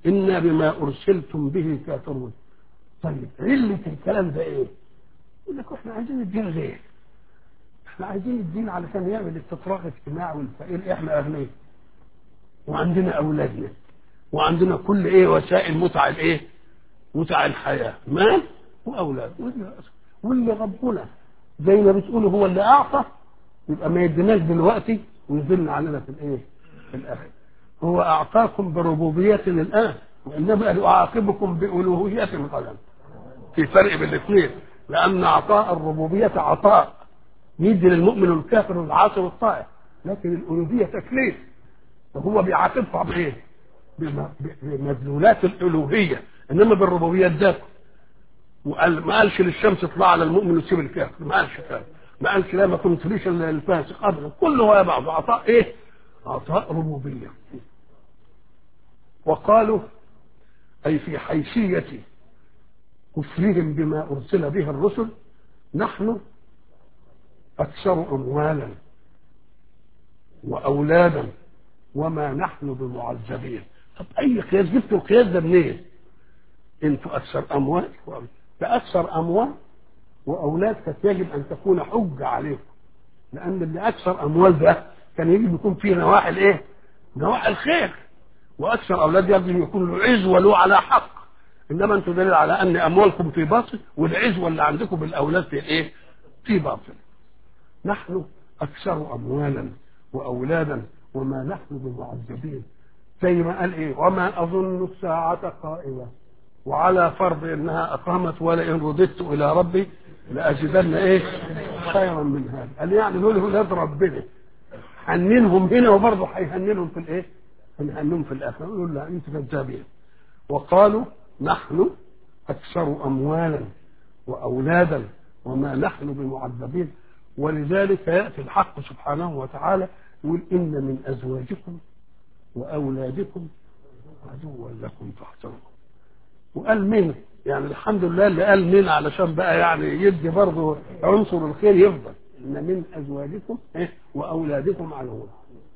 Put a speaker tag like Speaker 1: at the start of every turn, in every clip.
Speaker 1: إنا بما أرسلتم به كافرون طيب علة الكلام ده إيه؟ يقول لك إحنا عايزين الدين ليه؟ إحنا عايزين الدين علشان يعمل استطراق اجتماعي والفقير إحنا أغنياء وعندنا أولادنا وعندنا كل إيه وسائل متع الإيه؟ متع الحياة مال وأولاد واللي ربنا زي ما بتقولوا هو اللي أعطى يبقى ما يديناش دلوقتي ويذل علينا في الإيه؟ في الآخر هو أعطاكم بربوبية الآن وإنما أعاقبكم بألوهية غدا في فرق بين الاثنين لأن عطاء الربوبية عطاء يدي للمؤمن الكافر العاصي والطائع لكن الألوهية تكليف فهو بيعاقبها بإيه؟ بم- بمدلولات الألوهية إنما بالربوبية اداكم وقال ما قالش للشمس اطلع على المؤمن وسيب الكافر ما قالش كده ما قالش لا ما كنتليش الفاسق ابدا كله هو بعض عطاء ايه؟ عطاء ربوبيه وقالوا اي في حيثيه كفرهم بما ارسل به الرسل نحن اكثر اموالا واولادا وما نحن بمعذبين طب اي قياس جبتوا القياس ده منين؟ انتوا اكثر اموال وأولاد. ده اكثر اموال واولاد كانت يجب ان تكون حجه عليكم لان اللي اكثر اموال ده كان يجب يكون فيه نواحي الايه؟ نواحي الخير واكثر اولاد يجب يكون له عزوه له على حق انما انتوا دليل على ان اموالكم في باطل والعزوه اللي عندكم بالاولاد في ايه؟ في باطل نحن اكثر اموالا واولادا وما نحن بمعذبين زي ما قال ايه وما اظن الساعه قائمه وعلى فرض انها اقامت ولئن رددت الى ربي لاجدن ايه خيرا من هذا قال يعني دول ولاد ربنا حننهم هنا وبرضه هيهننهم في الايه هنهنهم في الاخره يقول لا انت كذابين وقالوا نحن اكثر اموالا واولادا وما نحن بمعذبين ولذلك ياتي الحق سبحانه وتعالى يقول ان من ازواجكم واولادكم عدوا لكم فاحذروه وقال من يعني الحمد لله اللي قال من علشان بقى يعني يدي برضه عنصر الخير يفضل ان من ازواجكم إيه؟ واولادكم عدوا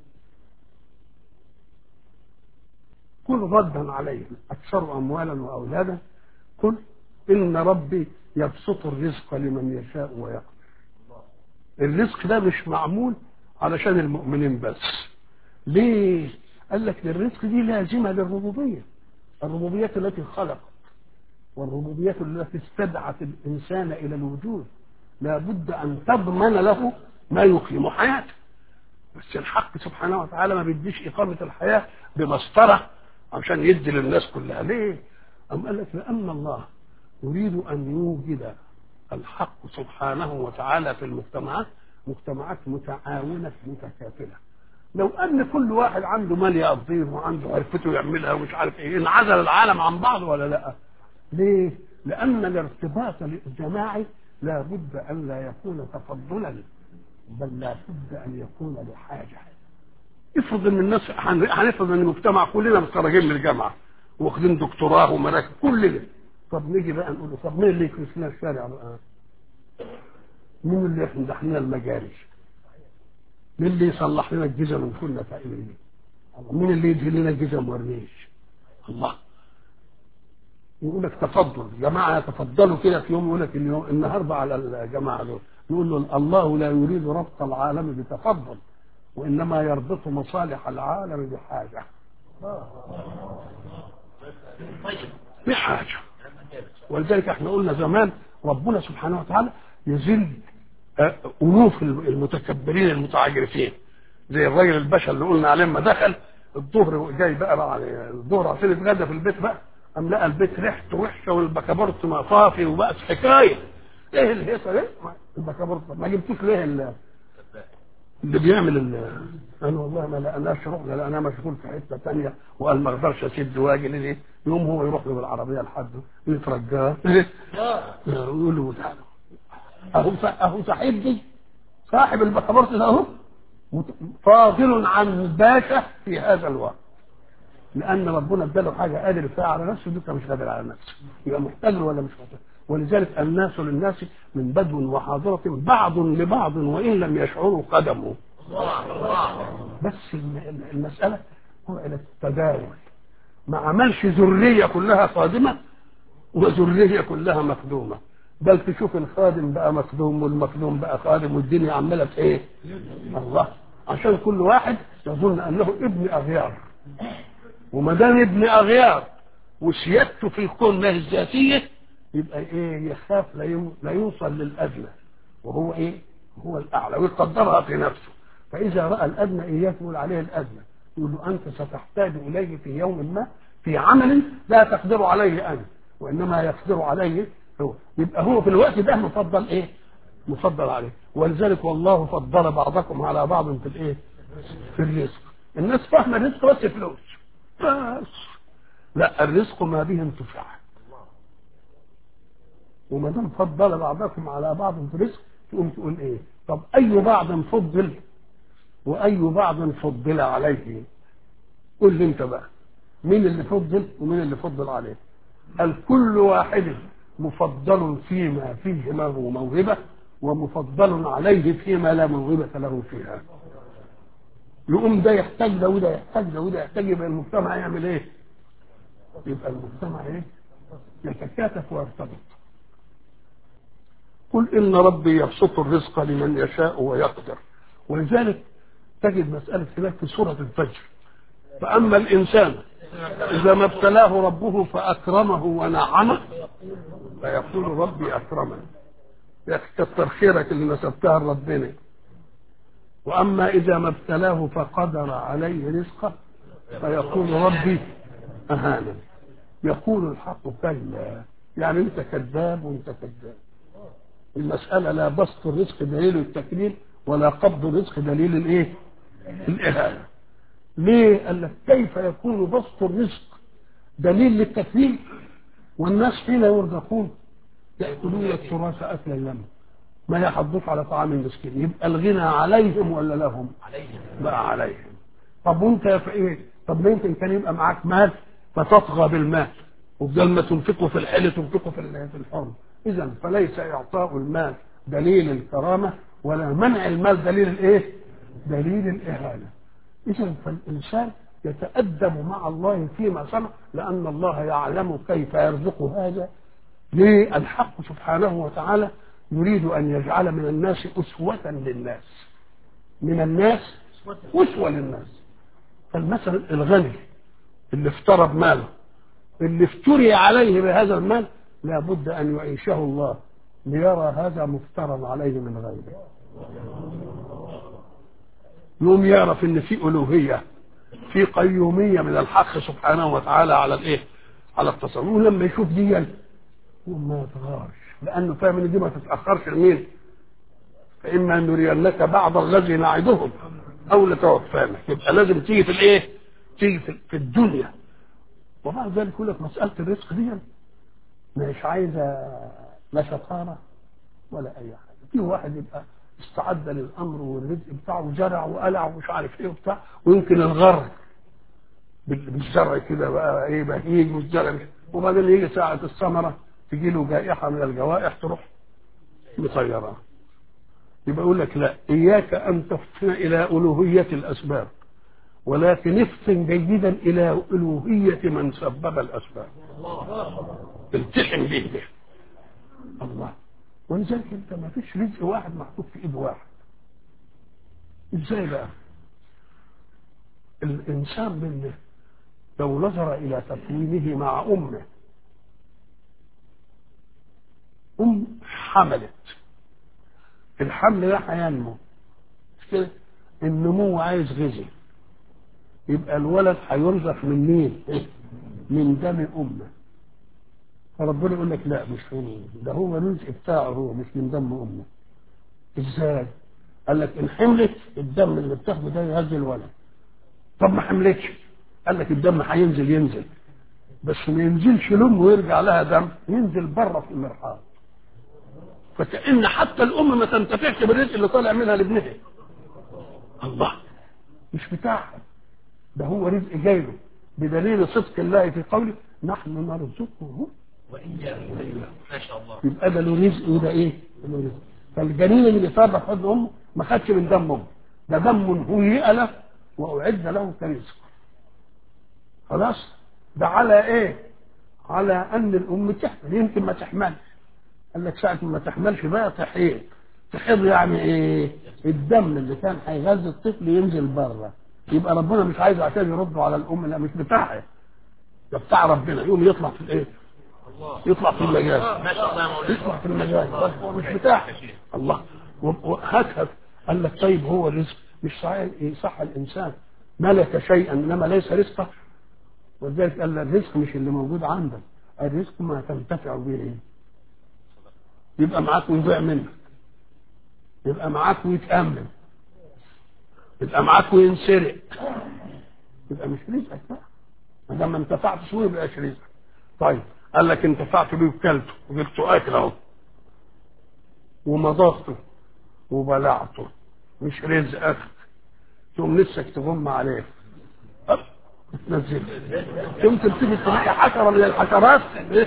Speaker 1: كل ردا عليهم اكثر اموالا واولادا قل ان ربي يبسط الرزق لمن يشاء ويقدر الرزق ده مش معمول علشان المؤمنين بس ليه قال لك الرزق دي لازمه للربوبيه الربوبيه التي خلقت والربوبيه التي استدعت الانسان الى الوجود لا بد ان تضمن له ما يقيم حياته بس الحق سبحانه وتعالى ما بيديش اقامه الحياه بمسطره عشان يدي للناس كلها ليه؟ أم قال لك لأن الله يريد أن يوجد الحق سبحانه وتعالى في المجتمعات مجتمعات متعاونة متكافلة لو أن كل واحد عنده مال يقضيه وعنده عرفته يعملها ومش عارف إيه انعزل العالم عن بعض ولا لا؟ ليه؟ لأن الارتباط الجماعي لا بد أن لا يكون تفضلا بل لا بد أن يكون لحاجة افرض ان الناس هنفرض ان المجتمع كلنا متخرجين من الجامعه واخدين دكتوراه ومراكز كلنا طب نيجي بقى نقول له طب مين اللي يكنس لنا الشارع بقى؟ مين اللي يفتح لنا المجاري؟ مين اللي يصلح لنا الجزم من كنا فاقرين؟ مين اللي يدي لنا الجزم والريش؟ الله يقول لك تفضل جماعه يتفضلوا كده في يوم يقول لك اليوم النهارده على الجماعه دول نقول له الله لا يريد ربط العالم بتفضل وانما يربط مصالح العالم بحاجه بحاجه ولذلك احنا قلنا زمان ربنا سبحانه وتعالى يذل انوف المتكبرين المتعجرفين زي الراجل الباشا اللي قلنا عليه لما دخل الظهر جاي بقى يعني الظهر عشان يتغدى في البيت بقى قام لقى البيت ريحته وحشه والبكابورت مطافي وبقت حكايه ايه الهيصه دي؟ البكابورت ما جبتوش ليه اللي بيعمل ال انا والله ما لقناش رحنا لقناه مشغول في حته ثانيه وقال ما اقدرش اسد واجي ليه يوم هو يروح له بالعربيه لحده يترجاه يقول له تعالى اهو اهو صاحبي صاحب البكابورت ده اهو فاضل عن باشا في هذا الوقت لان ربنا اداله حاجه قادر فيها على نفسه دي مش قادر على نفسه يبقى محتاج ولا مش محتاج ولذلك الناس للناس من بدو وحاضرة بعض لبعض وإن لم يشعروا قدموا بس المسألة هو إلى التداول ما عملش ذريه كلها خادمه وذريه كلها مخدومه بل تشوف الخادم بقى مخدوم والمخدوم بقى خادم والدنيا عماله في ايه؟ الله عشان كل واحد يظن انه ابن اغيار وما دام ابن اغيار وسيادته في الكون له الذاتيه يبقى ايه يخاف لا يو- لا يوصل للادنى وهو ايه؟ هو الاعلى ويقدرها في نفسه فاذا راى الادنى اياه يقول عليه الادنى يقول له انت ستحتاج اليه في يوم ما في عمل لا تقدر عليه انت وانما يقدر عليه هو يبقى هو في الوقت ده مفضل ايه؟ مفضل عليه ولذلك والله فضل بعضكم على بعض في الايه؟ في الرزق الناس فاهمه الرزق بس فلوس بس لا الرزق ما به انتفاع وما دام فضل بعضكم على بعض في الرزق تقوم تقول ايه؟ طب اي بعض فضل واي بعض فضل عليه؟ قول لي انت بقى مين اللي فضل ومين اللي فضل عليه؟ قال كل واحد مفضل فيما فيه له موهبه ومفضل عليه فيما لا موهبه له فيها. يقوم ده يحتاج ده وده يحتاج ده وده يحتاج يبقى المجتمع يعمل ايه؟ يبقى المجتمع ايه؟ يتكاتف ويرتبط. قل ان ربي يبسط الرزق لمن يشاء ويقدر ولذلك تجد مساله هناك في سوره الفجر فاما الانسان اذا ما ابتلاه ربه فاكرمه ونعمه فيقول ربي اكرمن يا اخي كتر خيرك اللي نسبتها لربنا واما اذا ما ابتلاه فقدر عليه رزقه فيقول ربي اهانا يقول الحق كلا يعني انت كذاب وانت كذاب المسألة لا بسط الرزق دليل التكليل ولا قبض الرزق دليل الايه؟ الإهانة. ليه؟ قال لك كيف يكون بسط الرزق دليل للتكليل والناس حين يرزقون يأكلون التراث أكلا لما ما يحضوش على طعام المسكين يبقى الغنى عليهم ولا لهم؟ عليهم بقى عليهم طب وانت في ايه؟ طب ما يمكن كان يبقى معاك مال فتطغى بالمال وبدل ما تنفقه في الحل تنفقه في ال- في الحرم اذا فليس اعطاء المال دليل الكرامه ولا منع المال دليل الايه؟ دليل الاهانه اذا فالانسان يتادب مع الله فيما صنع لان الله يعلم كيف يرزق هذا ليه الحق سبحانه وتعالى يريد ان يجعل من الناس اسوه للناس من الناس اسوه للناس فالمثل الغني اللي افترض ماله اللي افتري عليه بهذا المال لابد ان يعيشه الله ليرى هذا مفترض عليه من غيره يوم يعرف ان في الوهيه في قيوميه من الحق سبحانه وتعالى على الايه على التصرف ولما يشوف دي يقوم ما يتغارش لانه فاهم ان دي ما تتاخرش لمين فاما نرينك بعض الذي نعدهم او لتوفانا يبقى لازم تيجي في الايه تيجي في في الدنيا وبعد ذلك يقول لك مساله الرزق دي مش عايزه لا شطاره ولا اي حاجه في واحد يبقى استعد للامر والرزق بتاعه وزرع وقلع ومش عارف ايه وبتاع ويمكن الغر بال- بالزرع كده بقى ايه بهيج والزرع مش- وبعدين يجي ساعه الثمره تجي له جائحه من الجوائح تروح مطيرة يبقى يقول لك لا إياك أن تفتن إلى ألوهية الأسباب ولكن افتن جيدا إلى ألوهية من سبب الأسباب التحم به ده الله ولذلك انت ما فيش رزق واحد محطوط في ايد واحد ازاي بقى الانسان منه لو نظر الى تكوينه مع امه ام حملت الحمل ده هينمو مش كده النمو عايز غذاء يبقى الولد هيرزق من مين من دم امه فربنا يقول لك لا مش من ده هو الرزق بتاعه هو مش من دم امه ازاي قال لك ان حملت الدم اللي بتاخده ده يهز الولد طب ما حملتش قال لك الدم هينزل ينزل بس ما ينزلش لامه ويرجع لها دم ينزل بره في المرحاض فكأن حتى الأم ما تنتفعش بالرزق اللي طالع منها لابنها الله مش بتاعها ده هو رزق جايله بدليل صدق الله في قوله نحن نرزقه
Speaker 2: وإياكم ما شاء الله
Speaker 1: يبقى ده له رزق وده ايه؟ له رزق فالجنين اللي بيصاب في حضن امه ما خدش من دم امه ده دم هيئ له واعد له كرزق خلاص ده على ايه على ان الام تحمل يمكن ما تحملش قال لك ساعة ما تحملش بقى تحيض تحيض يعني ايه الدم اللي كان هيغذي الطفل ينزل بره يبقى ربنا مش عايز عشان يرده على الام لا مش بتاعها ده بتاع ربنا يقوم يطلع في الايه يطلع في المجال
Speaker 2: ما شاء الله يا مولانا
Speaker 1: يطلع في المجال بس هو مش بتاعها الله وهكذا قال لك طيب هو الرزق مش صحيح صح الانسان ملك شيئا انما ليس رزقه ولذلك قال الرزق مش اللي موجود عندك الرزق ما تنتفع به يبقى معاك ويضيع منك يبقى معاك ويتأمن يبقى معاك وينسرق يبقى مش رزقك بقى ما دام ما انتفعتش بيه يبقى رزقك طيب قال لك انتفعت بيه وكلته وجبته اكل اهو ومضغته وبلعته مش رزقك تقوم نفسك تغم عليه أب، تنزل يمكن تيجي تلاقي حشره من الحشرات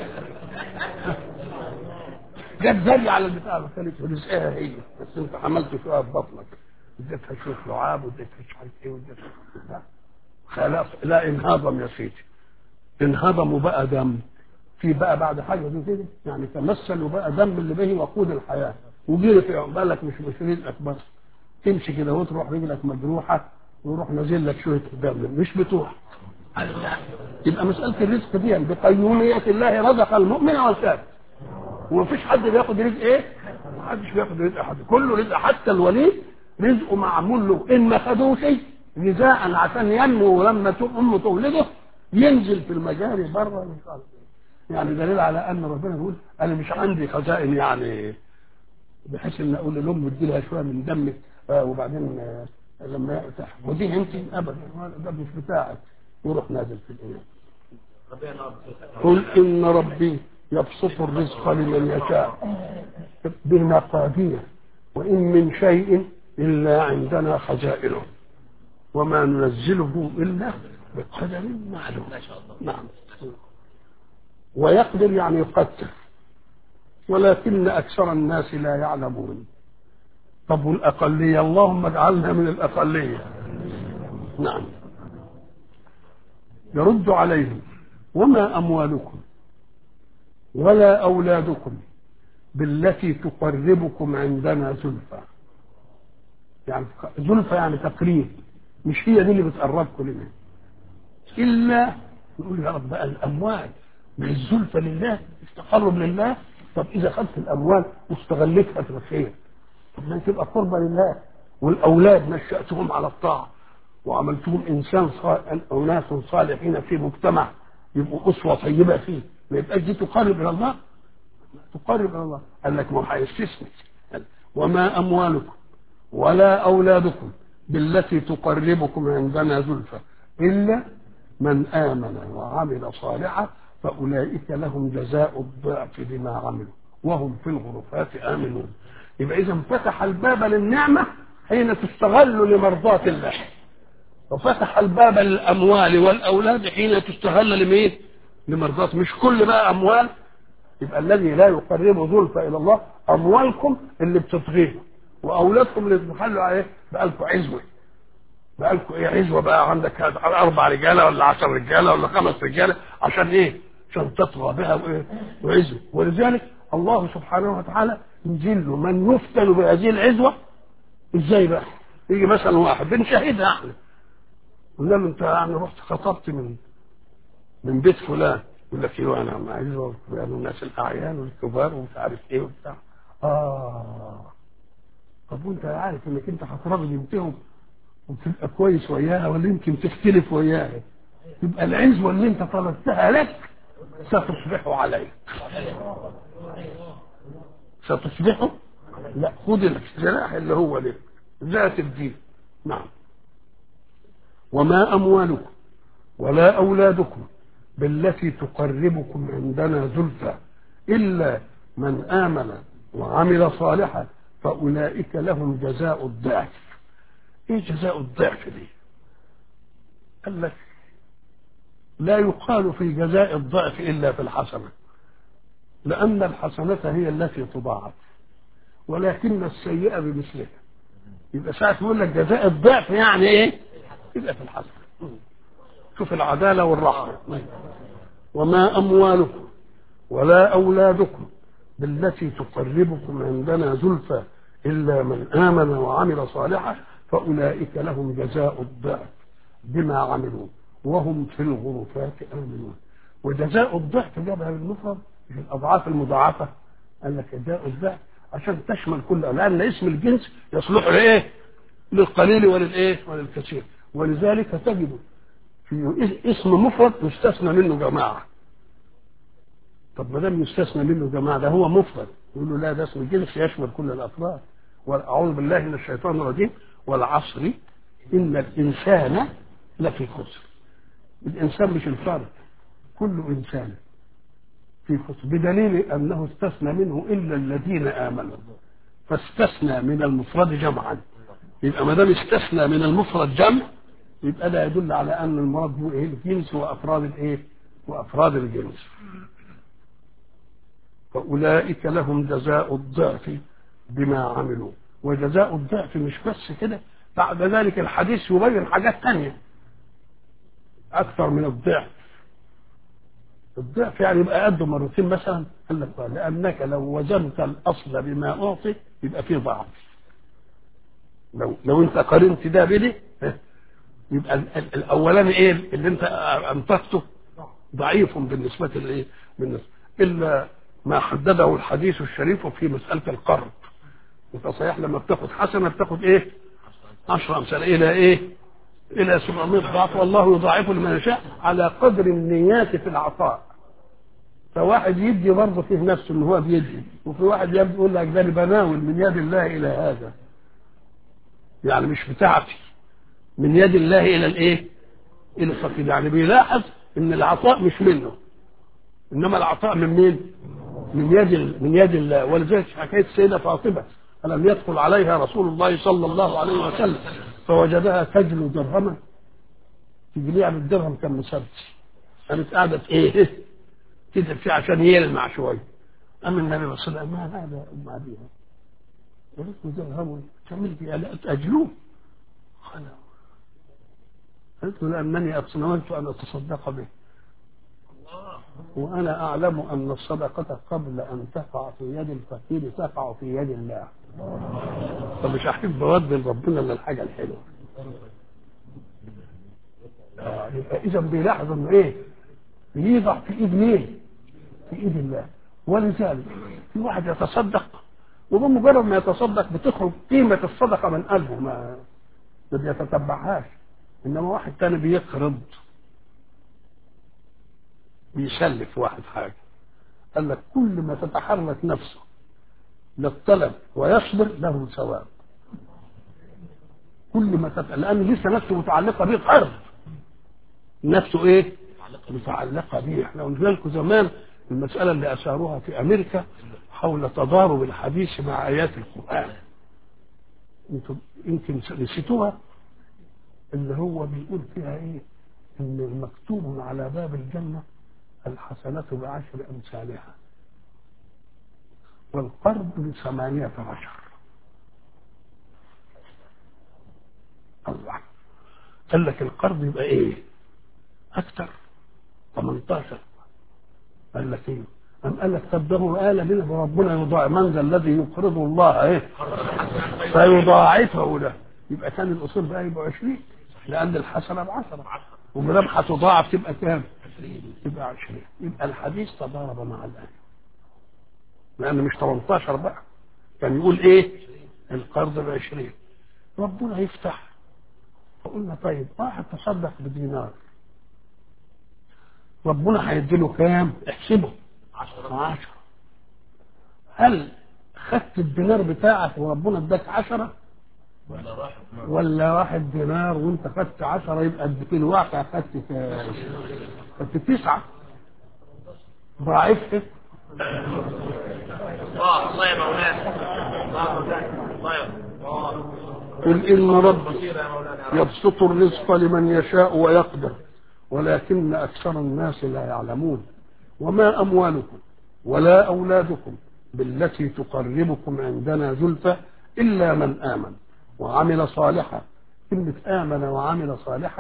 Speaker 1: جت زي على البتاع اللي كانت رزقها هي بس انت حملت فيها في بطنك اديتها شويه لعاب واديتها مش عارف ايه واديتها بتاع. خلاص لا انهضم يا سيدي انهضم وبقى دم في بقى بعد حاجه دي كده يعني تمثل وبقى دم اللي به وقود الحياه وجري في عقبالك مش مش رزقك بس تمشي كده وتروح رجلك مجروحه ويروح نازل لك شويه دم مش بتوع يبقى مساله الرزق دي بقيوميه الله رزق المؤمن والكافر ومفيش حد بياخد رزق ايه؟ محدش بياخد رزق حد كله رزق حتى الوليد رزقه معمول له ان ما خدوش غذاء عشان ينمو ولما تقوم امه تولده ينزل في المجاري بره مش عارف إيه. يعني دليل على ان ربنا يقول انا مش عندي خزائن يعني بحيث ان اقول للام ادي لها شويه من دمك آه وبعدين آه لما خديه انت ابدا ده مش بتاعك يروح نازل في الإله قل إن ربي يبسط الرزق لمن يشاء بمقادير وإن من شيء إلا عندنا خزائنه وما ننزله إلا بقدر معلوم
Speaker 2: ما شاء الله
Speaker 1: نعم ويقدر يعني يقدر ولكن أكثر الناس لا يعلمون طب والأقلية اللهم اجعلنا من الأقلية نعم يرد عليهم وما أموالكم ولا أولادكم بالتي تقربكم عندنا زلفى يعني زلفى يعني تقريب مش هي دي اللي بتقربكم لنا إلا نقول يا رب بقى الأموال من الزلفى لله التقرب لله طب إذا خدت الأموال واستغلتها في الخير طب ما تبقى قربة لله والأولاد نشأتهم على الطاعة وعملتهم إنسان صالح أو ناس صالحين في مجتمع يبقوا أسوة طيبة فيه ما يبقاش دي تقرب إلى الله تقرب إلى الله قال لك ما هو هيستثني قال وما أموالكم ولا أولادكم بالتي تقربكم عندنا زلفى إلا من آمن وعمل صالحا فأولئك لهم جزاء الضعف بما عملوا وهم في الغرفات آمنون يبقى إذا فتح الباب للنعمة حين تستغل لمرضاة الله وفتح الباب للأموال والأولاد حين تستغل لمين؟ لمرضاة مش كل بقى أموال يبقى الذي لا يقرب زلفى إلى الله أموالكم اللي بتطغيه وأولادكم اللي بتخلوا عليه بقالكم عزوة بقالكم إيه عزوة بقى عندك أربع رجالة ولا عشر رجالة ولا خمس رجالة عشان إيه؟ عشان تطغى بها وإيه؟ وعزوة ولذلك الله سبحانه وتعالى يجل من يفتن بهذه العزوة ازاي بقى؟ يجي مثلا واحد بنشاهدها احنا قلنا له انت يعني رحت خطبت من من بيت فلان يقول لك ايوه انا عايز يعني الناس الاعيان والكبار ومش عارف ايه وبتاع اه طب وانت عارف انك انت هتراضي بنتهم وتبقى كويس وياها ولا يمكن تختلف وياها يبقى العزوه اللي انت طلبتها لك ستصبح عليك ستصبح لا خد الجناح اللي هو لك ذات الدين نعم وما أموالكم ولا أولادكم بالتي تقربكم عندنا زلفى إلا من آمن وعمل صالحا فأولئك لهم جزاء الضعف إيه جزاء الضعف دي قال لك لا يقال في جزاء الضعف إلا في الحسنة لأن الحسنة هي التي تضاعف ولكن السيئة بمثلها يبقى ساعة يقول لك جزاء الضعف يعني ايه؟ يبقى في الحسنة شوف العدالة والرحمة وما أموالكم ولا أولادكم بالتي تقربكم عندنا زلفى إلا من آمن وعمل صالحا فأولئك لهم جزاء الضعف بما عملوا وهم في الغرفات آمنون وجزاء الضعف جابها بالمفرد في الأضعاف المضاعفة قال لك جزاء الضعف عشان تشمل كل لأن اسم الجنس يصلح لإيه؟ للقليل وللإيه؟ وللكثير ولذلك تجد في اسم مفرد يستثنى منه جماعة طب ما دام يستثنى منه جماعة ده هو مفرد يقول له لا ده اسم جنس يشمل كل الأفراد وأعوذ بالله من الشيطان الرجيم والعصر إن الإنسان لفي خسر الإنسان مش الفرد كل إنسان في خسر بدليل أنه استثنى منه إلا الذين آمنوا فاستثنى من المفرد جمعا يبقى ما دام استثنى من المفرد جمع يبقى ده يدل على أن المراد هو إيه الجنس وأفراد الإيه وأفراد الجنس فأولئك لهم جزاء الضعف بما عملوا وجزاء الضعف مش بس كده بعد ذلك الحديث يبين حاجات تانية أكثر من الضعف الضعف يعني يبقى قده مرتين مثلا قال لك لأنك لو وزنت الأصل بما أعطي يبقى فيه ضعف لو لو أنت قارنت ده بده يبقى الأولاني إيه اللي أنت أنفقته ضعيف بالنسبة لإيه؟ بالنسبة إلا ما حدده الحديث الشريف في مسألة القرض انت صحيح لما بتاخد حسنة بتاخد ايه عشرة أمثال إلى إيه إلى 700 ضعف والله يضاعفه لمن يشاء على قدر النيات في العطاء فواحد يدي برضه فيه نفسه ان هو بيدي وفي واحد يقول لك ده انا بناول من يد الله الى هذا يعني مش بتاعتي من يد الله الى الايه الى الفقير يعني بيلاحظ ان العطاء مش منه انما العطاء من مين من يد من يد الله ولذلك حكايه السيده فاطمه ألم يدخل عليها رسول الله صلى الله عليه وسلم فوجدها تجلو درهما تجليها بالدرهم كان مسدس قامت قاعدة ايه كده في عشان يلمع شوية أما النبي صلى الله عليه وسلم ما هذا أم أبيها قالت له درهم تعمل بي قالت أجلوه قال قالت له لأنني أتصنعت أن أتصدق به وأنا أعلم أن الصدقة قبل أن تقع في يد الفقير تقع في يد الله فمش أحب أودي لربنا إلا الحاجة الحلوة آه يبقى إذا بيلاحظ إنه إيه؟ بيضع في إيد مين؟ في إيد الله ولذلك في واحد يتصدق وبمجرد ما يتصدق بتخرج قيمة الصدقة من قلبه ما ما بيتتبعهاش إنما واحد تاني بيقرض بيسلف واحد حاجة قال لك كل ما تتحرك نفسه للطلب ويصبر له ثواب كل ما تت... لأن لسه نفسه متعلقة به قرض نفسه ايه متعلقة به احنا قلنا لكم زمان المسألة اللي أثاروها في أمريكا حول تضارب الحديث مع آيات القرآن انتم يمكن نسيتوها اللي هو بيقول فيها ايه ان المكتوب على باب الجنه الحسنة بعشر أمثالها والقرض بثمانية عشر الله قال لك القرض يبقى ايه اكتر 18 قال لك ايه أم قال لك طب ده هو قال لنا ربنا يضاعف من ذا الذي يقرض الله ايه فيضاعفه له يبقى كان الاصول بقى يبقى 20 لان الحسنه بعشرة وما دام هتضاعف تبقى كام؟ تبقى 20 يبقى الحديث تضارب مع الآية لأن مش 18 بقى كان يقول إيه؟ القرض ب 20 ربنا يفتح فقلنا طيب واحد تصدق بدينار ربنا هيديله كام؟ احسبه 10 هل خدت الدينار بتاعك وربنا اداك 10 ولا واحد دينار وانت خدت عشرة يبقى في الواقع خدت خدت تسعة ضاعفت
Speaker 2: الله يا مولانا الله يا
Speaker 1: قل إن ربي يبسط الرزق لمن يشاء ويقدر ولكن أكثر الناس لا يعلمون وما أموالكم ولا أولادكم بالتي تقربكم عندنا زلفى إلا من آمن وعمل صالحا كلمة آمن وعمل صالحا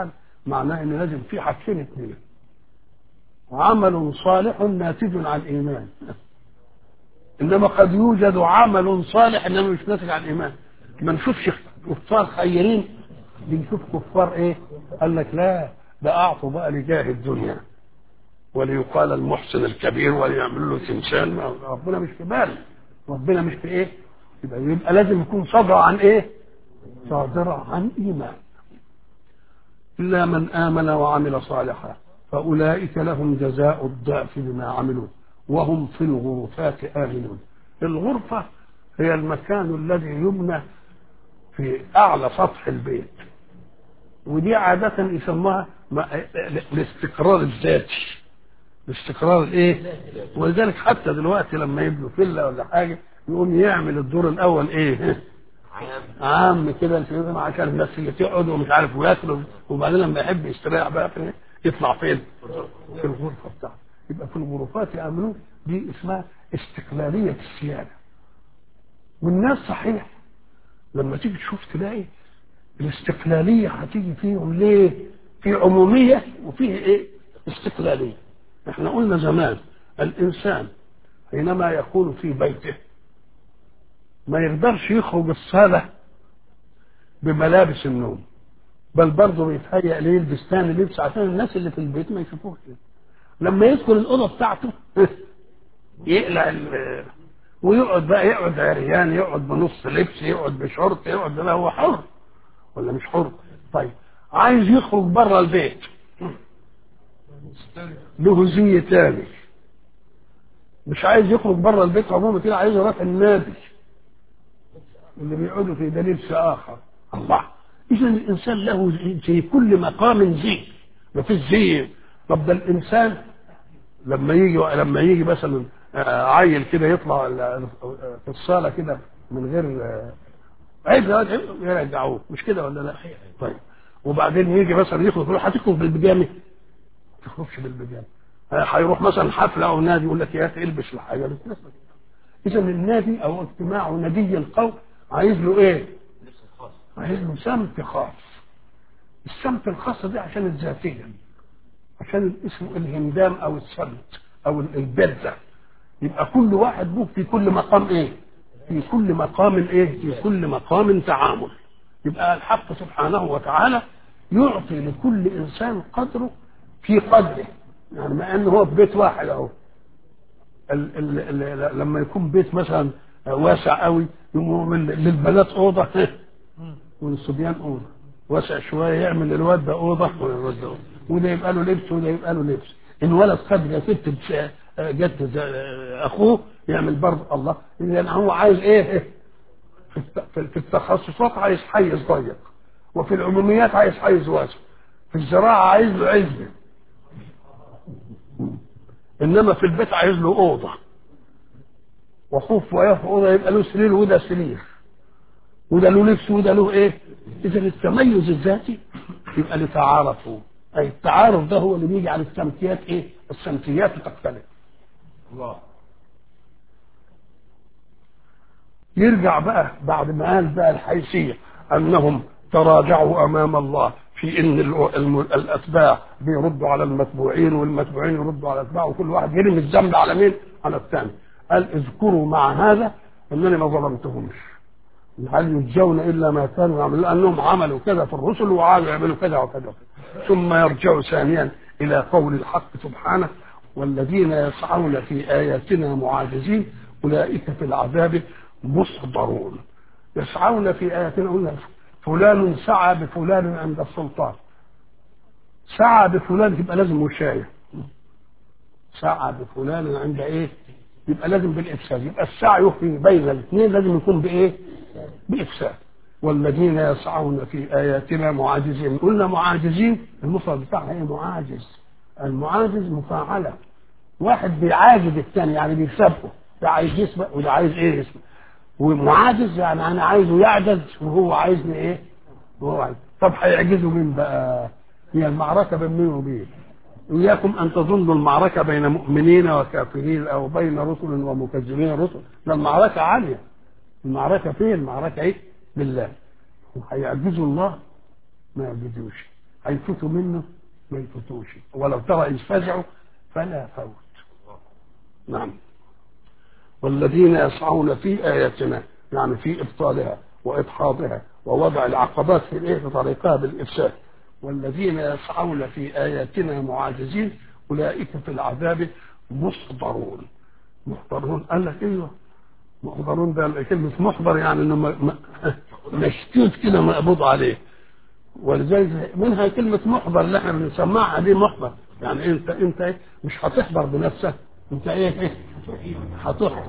Speaker 1: معناه ان لازم في حاجتين اثنين عمل صالح ناتج عن الايمان انما قد يوجد عمل صالح انما مش ناتج عن الايمان ما نشوفش كفار خيرين بنشوف كفار ايه قال لك لا ده اعطوا بقى لجاه الدنيا وليقال المحسن الكبير وليعمل له تمثال ما ربنا مش في باله ربنا مش في ايه يبقى, يبقى لازم يكون صادر عن ايه صادر عن ايمان الا من امن وعمل صالحا فاولئك لهم جزاء الضعف بما عملوا وهم في الغرفات امنون الغرفه هي المكان الذي يبنى في اعلى سطح البيت ودي عادة يسموها الاستقرار الذاتي الاستقرار الايه ولذلك حتى دلوقتي لما يبنوا فيلا ولا حاجة يقوم يعمل الدور الاول ايه عام كده الفيلم عشان الناس اللي تقعد ومش عارف وياكلوا وبعدين لما يحب يستريح بقى في يطلع فين في الغرفة بتاعته يبقى في الغرفات يعملون دي اسمها استقلالية السيادة والناس صحيح لما تيجي تشوف تلاقي الاستقلالية هتيجي فيهم ليه؟ في عمومية وفيه ايه؟ استقلالية. احنا قلنا زمان الإنسان حينما يكون في بيته ما يقدرش يخرج الصالة بملابس النوم بل برضه بيتهيأ ليه يلبس تاني لبس عشان الناس اللي في البيت ما يشوفوش لما يدخل الأوضة بتاعته يقلع ويقعد بقى يقعد عريان يقعد بنص لبس يقعد بشورت يقعد لا هو حر ولا مش حر طيب عايز يخرج بره البيت له زي تاني مش عايز يخرج بره البيت عموما كده عايز يروح النادي اللي بيقعدوا في ده لبس اخر الله اذا الانسان له زي كل مقام زي ما فيش زي طب ده الانسان لما يجي لما يجي مثلا عيل كده يطلع في الصاله كده من غير عيب يرجعوه مش كده ولا لا طيب وبعدين يجي مثلا يخرج يقول هتخرج بالبيجامه ما تخرجش بالبيجامه هيروح مثلا حفله او نادي يقول لك يا اخي البس الحاجه دي اذا النادي او اجتماع نادي القوم عايز له ايه؟ عايز له سمت خاص السمت الخاص دي عشان الذاتيه عشان اسمه الهندام او السمت او البذه يبقى كل واحد له في كل مقام ايه؟ في كل مقام ايه في كل مقام تعامل يبقى الحق سبحانه وتعالى يعطي لكل انسان قدره في قدره يعني مع انه هو في بيت واحد اهو ال- ال- ال- لما يكون بيت مثلا واسع قوي يقوم للبنات اوضه وللصبيان اوضه واسع شويه يعمل للواد ده اوضه وللواد ده اوضه وده يبقى له لبس وده يبقى له لبس الولد خد يا ست جت اخوه يعمل برضه الله لان هو عايز ايه في التخصصات عايز حيز ضيق وفي العموميات عايز حيز واسع في الزراعه عايز له عزبه انما في البيت عايز له اوضه وخوف وياه في اوضه يبقى له سرير وده سرير وده له لبس وده له ايه اذا التميز الذاتي يبقى لتعارفوا اي التعارف ده هو اللي بيجي على السمتيات ايه السمتيات تختلف
Speaker 2: الله
Speaker 1: يرجع بقى بعد ما قال بقى الحيثية أنهم تراجعوا أمام الله في إن ال- الم- الأتباع بيردوا على المتبوعين والمتبوعين يردوا على الأتباع وكل واحد يرمي الذنب على مين؟ على الثاني قال اذكروا مع هذا أنني ما ظلمتهمش هل يجزون إلا ما كانوا يعملون لأنهم عملوا كذا في الرسل وعادوا يعملوا كذا وكذا وكذا. ثم يرجعوا ثانيا إلى قول الحق سبحانه والذين يسعون في آياتنا معاجزين أولئك في العذاب محضرون يسعون في آياتنا قلنا فلان سعى بفلان عند السلطان سعى بفلان يبقى لازم وشاية سعى بفلان عند ايه يبقى لازم بالإفساد يبقى السعي في بين الاثنين لازم يكون بايه بإفساد والذين يسعون في آياتنا معاجزين قلنا معاجزين المفرد بتاعها ايه معاجز المعاجز مفاعلة واحد بيعاجز الثاني يعني بيسابقه ده عايز يسبق وده عايز ايه يسبق ومعاجز يعني انا عايزه يعجز وهو عايزني ايه وهو عايز طب هيعجزوا مين بقى هي المعركة بين مين وبين إياكم أن تظنوا المعركة بين مؤمنين وكافرين أو بين رسل ومكذبين رسل ده المعركة عالية المعركة فين المعركة إيه بالله هيعجزوا الله ما يعجزوش هيفوتوا منه ما يفوتوش ولو ترى إذ فزعوا فلا فوت نعم والذين يسعون في آياتنا يعني في إبطالها وإدحاضها ووضع العقبات في الإيه في طريقها بالإفساد والذين يسعون في آياتنا معاجزين أولئك في العذاب محضرون محضرون قال لك ايوه محضرون ده كلمة محضر يعني انه م- م- مشتوت كده مقبوض عليه ولذلك منها كلمة محضر اللي احنا بنسمعها دي محضر يعني انت انت ايه مش هتحضر بنفسك انت ايه ايه هتحضر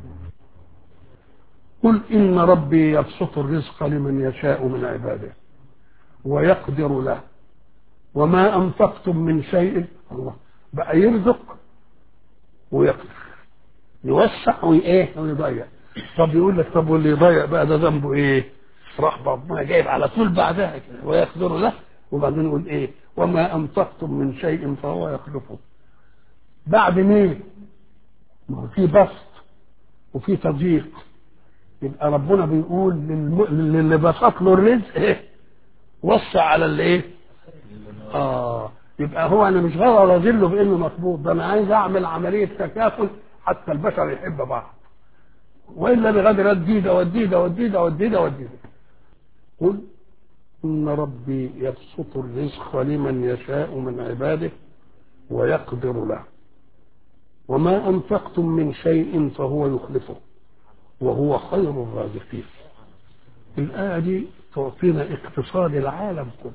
Speaker 1: قل ان ربي يبسط الرزق لمن يشاء من عباده ويقدر له وما انفقتم من شيء الله بقى يرزق ويقدر يوسع وايه ويضيع طب يقول لك طب واللي يضيع بقى ده ذنبه ايه راح ربنا جايب على طول بعدها كده ويقدر له وبعدين يقول ايه وما انفقتم من شيء فهو يخلفه بعد مين ما هو في بسط وفي تضييق يبقى ربنا بيقول للم... للي بسط له الرزق ايه وسع على اللي ايه اه يبقى هو انا مش غاوي اذله بانه مطلوب ده انا عايز اعمل عمليه تكافل حتى البشر يحب بعض والا بغدر ادي ده ودي ده ودي ده ودي ده ودي ده قل ان ربي يبسط الرزق لمن يشاء من عباده ويقدر له وما انفقتم من شيء فهو يخلفه وهو خير الرازقين الآية دي تعطينا اقتصاد العالم كله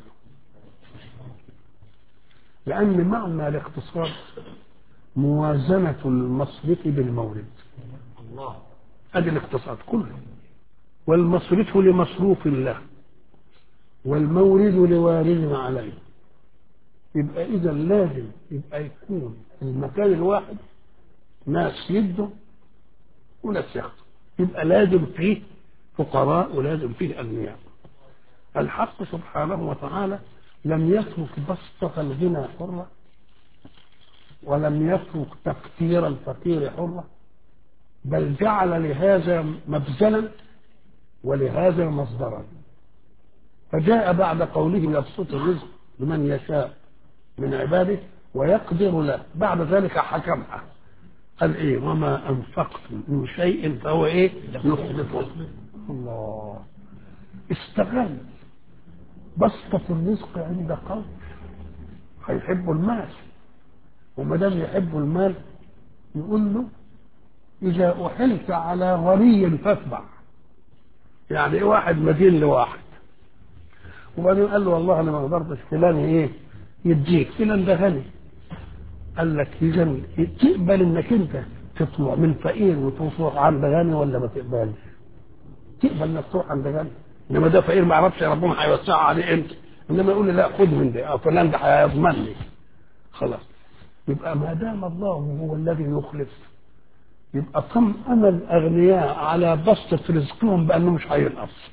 Speaker 1: لأن معنى الاقتصاد موازنة المصرف بالمورد
Speaker 2: الله
Speaker 1: ادي الاقتصاد كله والمصرف لمصروف له والمورد لوارد عليه يبقى اذا لازم يبقى يكون المكان الواحد ناس يده وناس ياخده يبقى لازم فيه فقراء ولازم فيه اغنياء الحق سبحانه وتعالى لم يترك بسطة الغنى حرة ولم يترك تقتير الفقير حرة بل جعل لهذا مبذلا ولهذا مصدرا فجاء بعد قوله يبسط الرزق لمن يشاء من عباده ويقدر له بعد ذلك حكمها قال ايه وما انفقتم من شيء فهو ايه يخلفه الله استغل بسطة الرزق عند قوم هيحبوا المال وما دام يحبوا المال يقول له إذا أحلت على غني فاتبع يعني إيه واحد مدين لواحد وبعدين قال له والله أنا ما قدرتش فلان إيه يديك فلان ده غني قال لك إذا تقبل إنك أنت تطلع من فقير وتروح عند غني ولا ما تقبلش؟ تقبل إنك تروح عند غني إنما ده فقير ما يعرفش ربنا هيوسعه عليه إمتى إنما يقول لي لا خد من ده أو فلان ده هيضمن لي خلاص يبقى ما دام الله هو الذي يخلف يبقى طمأن الأغنياء على بسطة رزقهم بأنه مش هينقص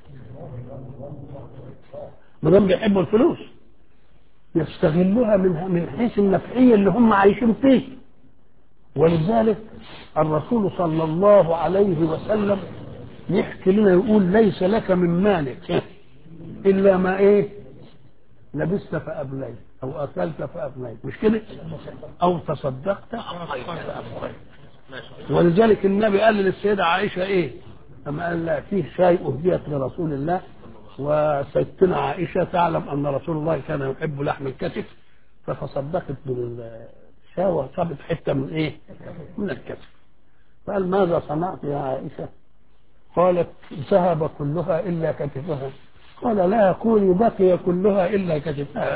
Speaker 1: ما دام بيحبوا الفلوس يستغلوها من من حيث النفعية اللي هم عايشين فيه ولذلك الرسول صلى الله عليه وسلم يحكي لنا يقول ليس لك من مالك إلا ما إيه لبست فأبليت أو أكلت فأبليت مش كده أو تصدقت فأبقيت ولذلك النبي قال للسيدة عائشة إيه أما قال لا فيه شيء أهديت لرسول الله وسيدتنا عائشة تعلم أن رسول الله كان يحب لحم الكتف فتصدقت بالشاة وصابت حتة من إيه من الكتف قال ماذا صنعت يا عائشة قالت ذهب كلها إلا كتفها قال لا قولي بقي كلها إلا كتفها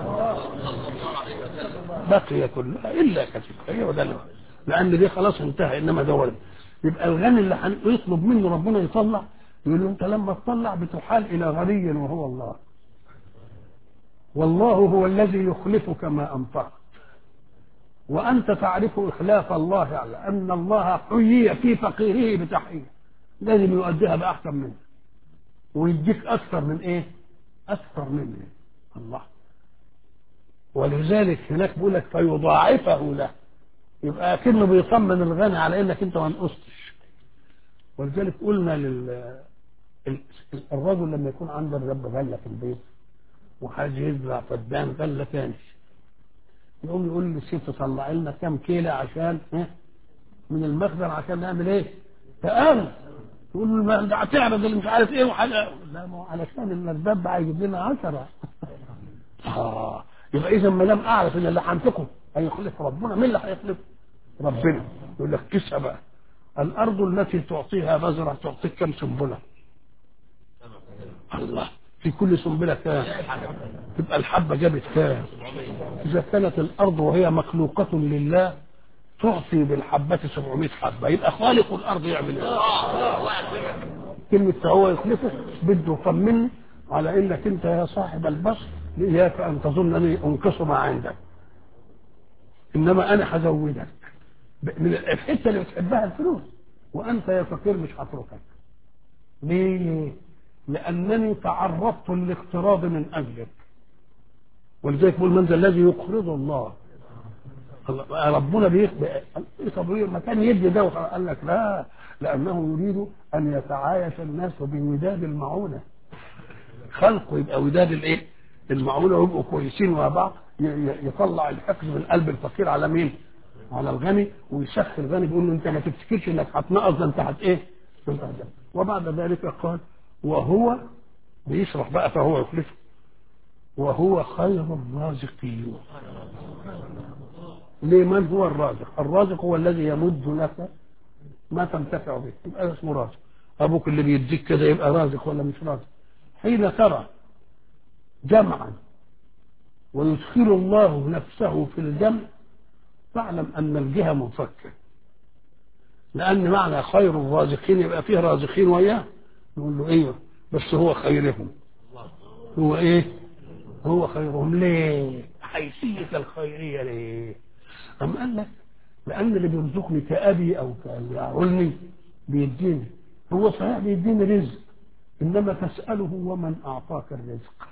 Speaker 1: بقي كلها إلا كتفها هي ده لأن دي خلاص انتهى إنما ده ولد يبقى الغني اللي يطلب منه ربنا يطلع يقول له أنت لما تطلع بتحال إلى غني وهو الله والله هو الذي يخلفك ما أنفقت وأنت تعرف إخلاف الله على أن الله حيي في فقيره بتحية لازم يؤديها بأحسن منه ويديك أكثر من إيه؟ أكثر منه الله ولذلك هناك بيقول لك فيضاعفه له يبقى أكنه بيطمن الغني على إنك أنت ما نقصتش ولذلك قلنا لل الرجل لما يكون عنده الرب غلة في البيت وحاجة يزرع فدان غلة تاني يقوم يقول للست طلع لنا كام كيلة عشان ها من المخزن عشان نعمل ايه؟ تقال يقول له ما ده هتعرض اللي مش عارف ايه وحاجة لا ما هو علشان الاسباب بقى يجيب لنا عشرة اه يبقى اذا ما دام اعرف ان اللي هنفقه هيخلف ربنا مين اللي هيخلفه؟ ربنا يقول لك كسها بقى الارض التي تعطيها بذره تعطيك كم سنبله؟ الله في كل سنبله كام؟ تبقى الحبه جابت كام؟ اذا كانت الارض وهي مخلوقه لله تعطي بالحبة 700 حبة يبقى خالق الأرض يعمل ايه؟ كلمة هو يخلفه بده يطمني على انك انت يا صاحب البصر اياك ان تظن اني انقص ما عندك انما انا هزودك من الحته اللي بتحبها الفلوس وانت يا فقير مش هتركك ليه؟ لانني تعرضت للاقتراض من اجلك ولذلك بيقول من ذا الذي يقرض الله ربنا بيخبئ طب ما كان يدي ده قال لك لا لانه يريد ان يتعايش الناس بوداد المعونه خلقه يبقى وداد الايه؟ المعونه ويبقوا كويسين مع بعض يطلع الحقد من قلب الفقير على مين؟ على الغني ويسخر الغني بيقول له انت ما تفتكرش انك هتنقص ده انت هت ايه؟ انت هت وبعد ذلك قال وهو بيشرح بقى فهو يخلفه وهو خير الرازقين لمن هو الرازق الرازق هو الذي يمد لك ما تنتفع به يبقى اسمه رازق ابوك اللي بيديك كده يبقى رازق ولا مش رازق حين ترى جمعا ويدخل الله نفسه في الجمع فاعلم ان الجهه منفكه لان معنى خير الرازقين يبقى فيه رازقين وياه نقول له ايوه بس هو خيرهم هو ايه هو خيرهم ليه حيثيه الخيريه ليه أم قال لك لأن اللي بيرزقني كأبي أو كيعولني بيديني هو صحيح بيديني رزق إنما تسأله ومن أعطاك الرزق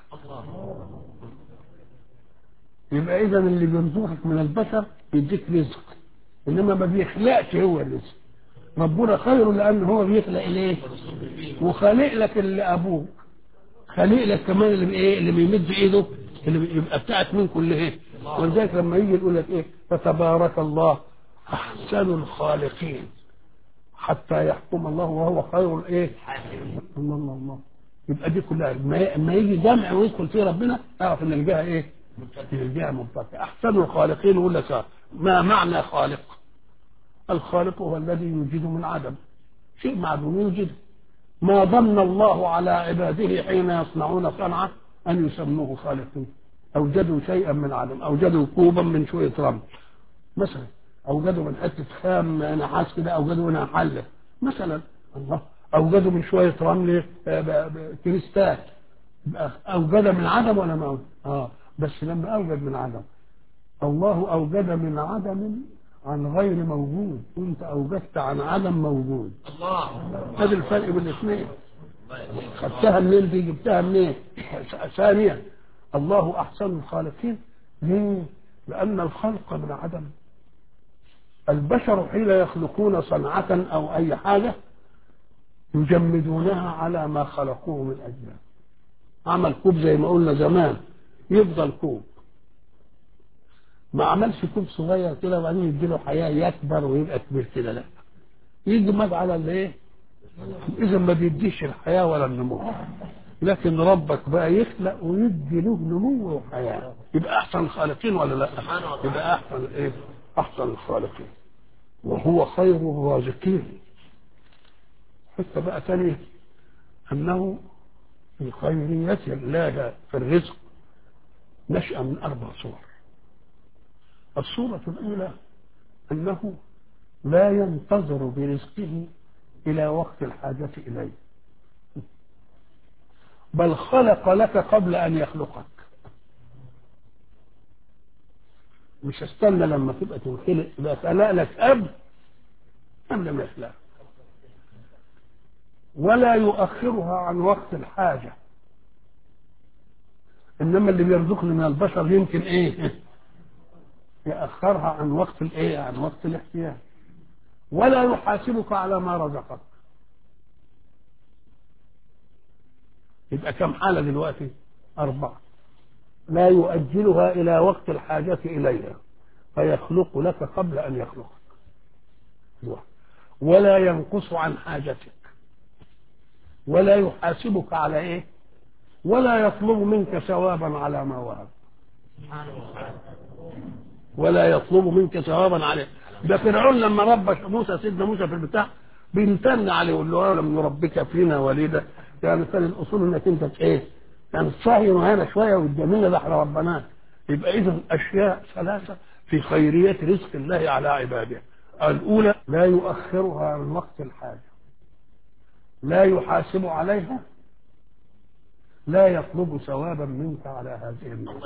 Speaker 1: يبقى إذا اللي بيرزقك من البشر بيديك رزق إنما ما بيخلقش هو الرزق ربنا خير لأن هو بيخلق إليه وخالق لك اللي أبوك خالق لك كمان اللي بإيه اللي بيمد إيده اللي يبقى بتاعت من كل إيه ولذلك لما يجي يقول لك ايه فتبارك الله احسن الخالقين حتى يحكم الله وهو خير الايه الله الله الله يبقى دي كلها ما يجي جمع ويدخل فيه ربنا اعرف ان الجهه ايه الجهه منفتحه احسن الخالقين يقول لك ما معنى خالق الخالق هو الذي يوجد من عدم شيء معدوم يوجده ما ضمن الله على عباده حين يصنعون صنعه ان يسموه خالقين اوجدوا شيئا من عدم اوجدوا كوبا من شويه رمل مثلا اوجدوا من حته خام نحاس كده اوجدوا منها حله مثلا الله اوجدوا من شويه رمل كريستال اوجد من عدم ولا ما أوجد؟ اه بس لما اوجد من عدم الله اوجد من عدم عن غير موجود وانت اوجدت عن عدم موجود
Speaker 2: الله
Speaker 1: هذا الفرق بين الاثنين خدتها منين دي جبتها منين ثانيا الله احسن الخالقين ليه لان الخلق من عدم البشر حين يخلقون صنعة او اي حاجة يجمدونها على ما خلقوه من اجله عمل كوب زي ما قلنا زمان يفضل كوب ما عملش كوب صغير كده وبعدين يديله حياة يكبر ويبقى كبير كده لا يجمد على الايه اذا ما بيديش الحياة ولا النمو لكن ربك بقى يخلق ويدي له نمو وحياة يبقى احسن الخالقين ولا لا يبقى احسن ايه احسن الخالقين وهو خير الرازقين حتى بقى ثانية انه في خيرية الله في الرزق نشأ من اربع صور الصورة الاولى انه لا ينتظر برزقه الى وقت الحاجة اليه بل خلق لك قبل ان يخلقك مش استنى لما تبقى تنخلق يبقى خلق لك قبل قبل ما يخلقك ولا يؤخرها عن وقت الحاجة إنما اللي بيرزقني من البشر يمكن إيه يأخرها عن وقت الإيه عن وقت الاحتياج ولا يحاسبك على ما رزقك يبقى كم حالة دلوقتي أربعة لا يؤجلها إلى وقت الحاجة إليها فيخلق لك قبل أن يخلقك ولا ينقص عن حاجتك ولا يحاسبك على إيه ولا يطلب منك ثوابا على ما وهب ولا يطلب منك ثوابا عليه ده فرعون لما ربى موسى سيدنا موسى في البتاع بيمتن عليه يقول له لم نربك فينا وليدا يعني كان الاصول انك انت ايه يعني تصهر هنا شويه والجميله ده احنا ربناك يبقى اذا اشياء ثلاثه في خيريه رزق الله على عباده الاولى لا يؤخرها عن وقت الحاجه لا يحاسب عليها لا يطلب ثوابا منك على هذه النعمه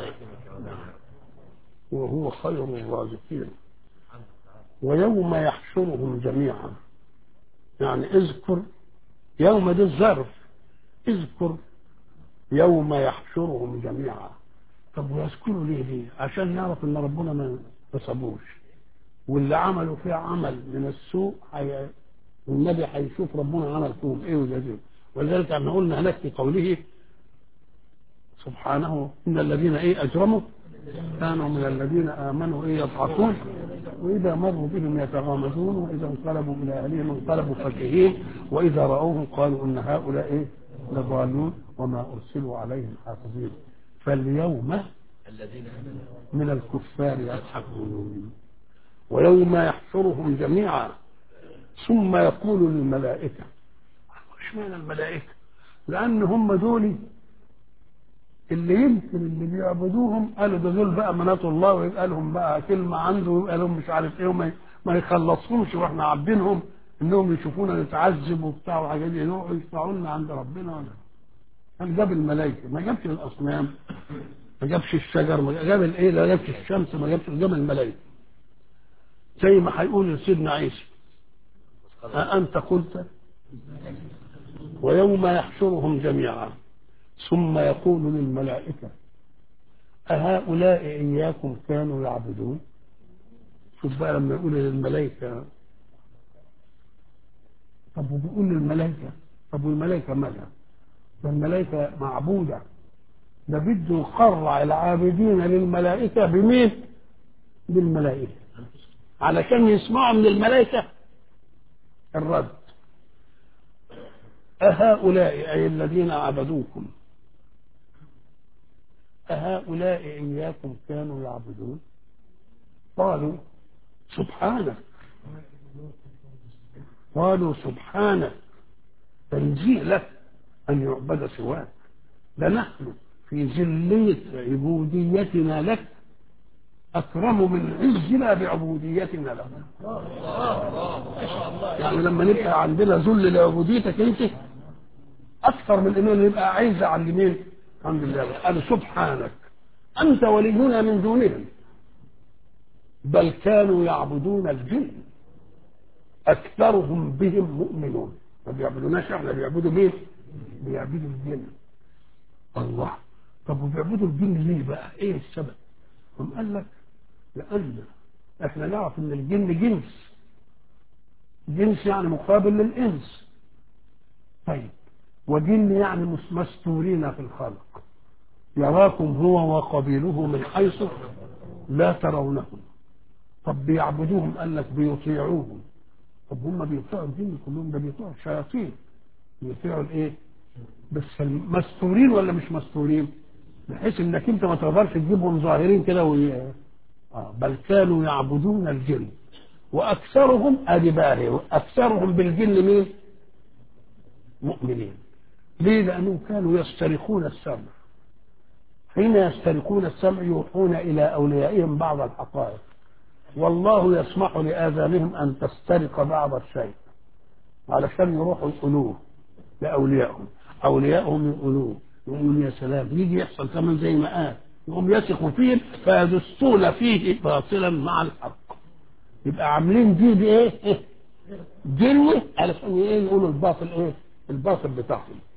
Speaker 1: وهو خير الرازقين ويوم يحشرهم جميعا يعني اذكر يوم دي الظرف اذكر يوم يحشرهم جميعا طب ويذكروا ليه ليه عشان يعرف ان ربنا ما نصبوش واللي عملوا فيه عمل من السوء حي... والنبي هيشوف ربنا عمل فيهم ايه وجزيهم ولذلك احنا قلنا هناك في قوله سبحانه ان الذين ايه اجرموا كانوا من الذين امنوا ايه يضحكون واذا مروا بهم يتغامزون واذا انقلبوا الى اهلهم انقلبوا فكهين واذا راوهم قالوا ان هؤلاء ايه لضالون وما ارسلوا عليهم حافظين فاليوم من الكفار يضحكون ويوم يحشرهم جميعا ثم يقول للملائكه اشمعنى الملائكه لان هم دول اللي يمكن اللي بيعبدوهم قالوا ده دول بقى منات الله ويبقى لهم بقى كلمه عنده ويبقى لهم مش عارف ايه وما ما يخلصهمش واحنا عابدينهم انهم يشوفونا نتعذب وبتاع وحاجات دي يروحوا يشفعوا لنا عند ربنا ولا قال جاب الملائكه ما جابش الاصنام ما جابش الشجر ما جاب الايه لا جابش الشمس ما جابش جاب الملائكه زي ما هيقول لسيدنا عيسى أأنت قلت ويوم يحشرهم جميعا ثم يقول للملائكة أهؤلاء إياكم كانوا يعبدون شوف بقى لما يقول للملائكة طب وبيقول للملائكة طب والملائكة مالها ده الملائكة معبودة ده بده يقرع العابدين للملائكة بمين؟ بالملائكة علشان يسمعوا من الملائكة الرد أهؤلاء أي الذين عبدوكم أهؤلاء إياكم كانوا يعبدون قالوا سبحانك قالوا سبحانك تنزيه لك أن يعبد سواك لنحن في ذلية عبوديتنا لك أكرم من عزنا بعبوديتنا له يعني لما نبقى عندنا ذل لعبوديتك أنت أكثر من إنه نبقى عايزة عند مين؟ عند الله قال سبحانك أنت ولينا من دونهم بل كانوا يعبدون الجن أكثرهم بهم مؤمنون ما بيعبدوناش احنا بيعبدوا مين؟ بيعبدوا الجن الله طب وبيعبدوا الجن ليه بقى؟ ايه السبب؟ هم قال لك لأن احنا نعرف ان الجن جنس جنس يعني مقابل للإنس طيب وجن يعني مستورين في الخلق يراكم هو وقبيله من حيث لا ترونهم طب بيعبدوهم قال لك بيطيعوهم طب هم بيطيعوا الجن كلهم ده بيطيعوا الشياطين بيطيعوا الايه بس مستورين ولا مش مستورين بحيث انك انت ما تقدرش تجيبهم ظاهرين كده وي... آه بل كانوا يعبدون الجن واكثرهم ادي بقى اكثرهم بالجن مين؟ مؤمنين ليه؟ لانهم كانوا يسترقون السمع حين يسترقون السمع يوحون الى اوليائهم بعض الحقائق والله يسمح لاذانهم ان تسترق بعض الشيء علشان يروحوا يقولوه لاوليائهم اوليائهم يقولوه يقولون يا سلام يجي يحصل كمان زي ما قال يقوم يثقوا فيه فيدسون فيه باطلا مع الحق يبقى عاملين دي بايه؟ جلوه علشان ايه يقولوا الباطل ايه؟ الباطل بتاعهم